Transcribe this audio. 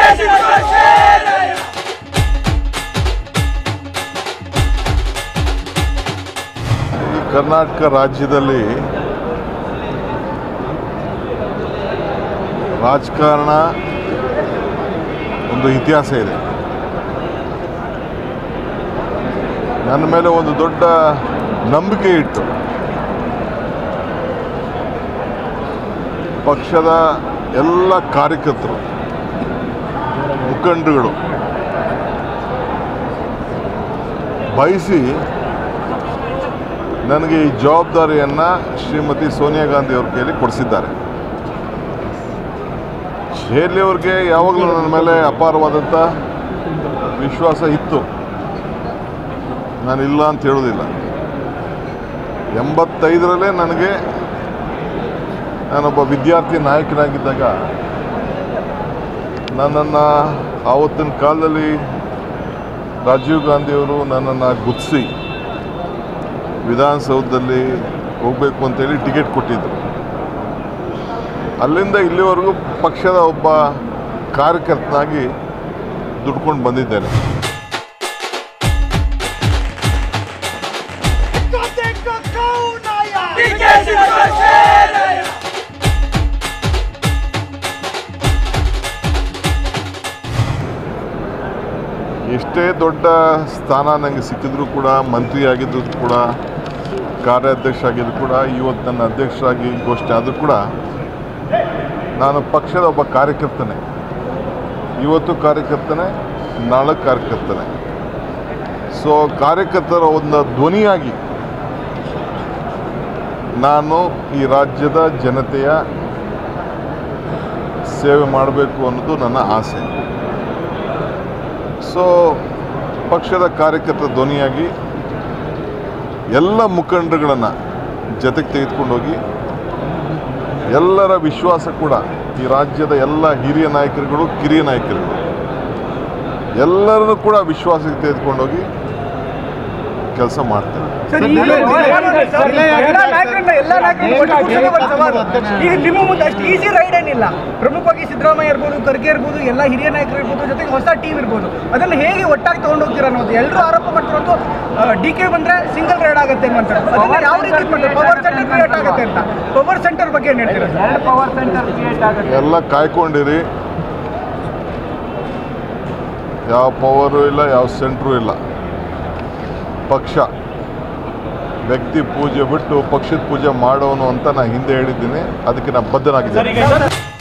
ಈ ಕರ್ನಾಟಕ ರಾಜ್ಯದಲ್ಲಿ ರಾಜಕಾರಣ ಒಂದು ಇತಿಹಾಸ ಇದೆ ನನ್ನ ಮೇಲೆ ಒಂದು ದೊಡ್ಡ ನಂಬಿಕೆ ಇಟ್ಟು ಪಕ್ಷದ ಎಲ್ಲ ಕಾರ್ಯಕರ್ತರು ಮುಖಂಡರುಗಳು ಬಯಸಿ ನನಗೆ ಈ ಜವಾಬ್ದಾರಿಯನ್ನು ಶ್ರೀಮತಿ ಸೋನಿಯಾ ಗಾಂಧಿ ಅವ್ರ ಕೈಯಲ್ಲಿ ಕೊಡಿಸಿದ್ದಾರೆ ಶೇರ್ಲಿ ಅವ್ರಿಗೆ ಯಾವಾಗಲೂ ನನ್ನ ಮೇಲೆ ಅಪಾರವಾದಂಥ ವಿಶ್ವಾಸ ಇತ್ತು ನಾನು ಇಲ್ಲ ಅಂತ ಹೇಳೋದಿಲ್ಲ ಎಂಬತ್ತೈದರಲ್ಲೇ ನನಗೆ ನಾನೊಬ್ಬ ವಿದ್ಯಾರ್ಥಿ ನಾಯಕನಾಗಿದ್ದಾಗ ನನ್ನನ್ನು ಆವತ್ತಿನ ಕಾಲದಲ್ಲಿ ರಾಜೀವ್ ಗಾಂಧಿಯವರು ನನ್ನನ್ನು ಗುರ್ತಿಸಿ ವಿಧಾನಸೌಧದಲ್ಲಿ ಹೋಗಬೇಕು ಅಂತೇಳಿ ಟಿಕೆಟ್ ಕೊಟ್ಟಿದ್ದರು ಅಲ್ಲಿಂದ ಇಲ್ಲಿವರೆಗೂ ಪಕ್ಷದ ಒಬ್ಬ ಕಾರ್ಯಕರ್ತನಾಗಿ ದುಡ್ಕೊಂಡು ಬಂದಿದ್ದೇನೆ ಎಷ್ಟೇ ದೊಡ್ಡ ಸ್ಥಾನ ನನಗೆ ಸಿಕ್ಕಿದ್ರು ಕೂಡ ಮಂತ್ರಿ ಆಗಿದ್ರು ಕೂಡ ಕಾರ್ಯಾಧ್ಯಕ್ಷ ಆಗಿದ್ರು ಕೂಡ ಇವತ್ತು ನನ್ನ ಅಧ್ಯಕ್ಷರಾಗಿ ಘೋಷಣೆ ಆದರೂ ಕೂಡ ನಾನು ಪಕ್ಷದ ಒಬ್ಬ ಕಾರ್ಯಕರ್ತನೇ ಇವತ್ತು ಕಾರ್ಯಕರ್ತನೇ ನಾಳೆ ಕಾರ್ಯಕರ್ತನೇ ಸೊ ಕಾರ್ಯಕರ್ತರ ಒಂದು ಧ್ವನಿಯಾಗಿ ನಾನು ಈ ರಾಜ್ಯದ ಜನತೆಯ ಸೇವೆ ಮಾಡಬೇಕು ಅನ್ನೋದು ನನ್ನ ಆಸೆ ಸೊ ಪಕ್ಷದ ಕಾರ್ಯಕರ್ತರ ಧ್ವನಿಯಾಗಿ ಎಲ್ಲ ಮುಖಂಡರುಗಳನ್ನು ಜೊತೆಗೆ ತೆಗೆದುಕೊಂಡು ಹೋಗಿ ಎಲ್ಲರ ವಿಶ್ವಾಸ ಕೂಡ ಈ ರಾಜ್ಯದ ಎಲ್ಲ ಹಿರಿಯ ನಾಯಕರುಗಳು ಕಿರಿಯ ನಾಯಕರುಗಳು ಎಲ್ಲರನ್ನೂ ಕೂಡ ವಿಶ್ವಾಸಕ್ಕೆ ತೆಗೆದುಕೊಂಡೋಗಿ ಕೆಲಸ ಮಾಡ್ತೇನೆ ಸರ್, ಈಗ ಸರ್, ಎಲ್ಲ ನಾಯಕರನ್ನ ಎಲ್ಲ ನಾಯಕರನ್ನ ಒಟ್ಟುಗೂಡ್ಸೋದೇ ಒಂದು ಸವಾಲು. ಈಗ ನಿಮ್ಮ ಮುಂದೆ ಅಷ್ಟು ಈಸಿ ರೈಡ್ ಏನಿಲ್ಲ ಪ್ರಮುಖವಾಗಿ ಸಿದ್ದರಾಮಯ್ಯ ಇರ್ಬೋದು ಖರ್ಗೆ ಇರ್ಬೋದು ಎಲ್ಲ ಹಿರಿಯ ನಾಯಕರು ಇರ್ಬೋದು ಜೊತೆಗೆ ಹೊಸ ಟೀಮ್ ಇರ್ಬೋದು ಅದನ್ನು ಹೇಗೆ ಒಟ್ಟಾಗಿ ತಗೊಂಡು ಹೋಗ್ತೀರಾ ಅನ್ನೋದು ಎಲ್ಲರೂ ಆರೋಪ ಮಾಡ್ತಿರೋದು ಡಿ ಕೆ ಬಂದ್ರೆ ಸಿಂಗಲ್ ರೈಡ್ ಆಗುತ್ತೆ ಅಂತ ಅದನ್ನ ಯಾವ ರೀತಿ ಪವರ್ ಸೆಂಟರ್ ಕ್ರಿಯೇಟ್ ಆಗುತ್ತೆ ಅಂತ ಪವರ್ ಸೆಂಟರ್ ಬಗ್ಗೆ ಏನು ಹೇಳ್ತೀರಾ ಸರ್? ಪವರ್ ಸೆಂಟರ್ ಕ್ರಿಯೇಟ್ ಆಗುತ್ತೆ ಎಲ್ಲ ಕಾಯ್ಕೊಂಡಿರಿ ಯಾವ ಪವರು ಇಲ್ಲ ಯಾವ ಸೆಂಟ್ರು ಇಲ್ಲ ಪಕ್ಷ ವ್ಯಕ್ತಿ ಪೂಜೆ ಬಿಟ್ಟು ಪಕ್ಷದ ಪೂಜೆ ಮಾಡೋನು ಅಂತ ನಾನು ಹಿಂದೆ ಹೇಳಿದ್ದೀನಿ ಅದಕ್ಕೆ ನಾನು ಬದ್ಧನಾಗಿದ್ದೀನಿ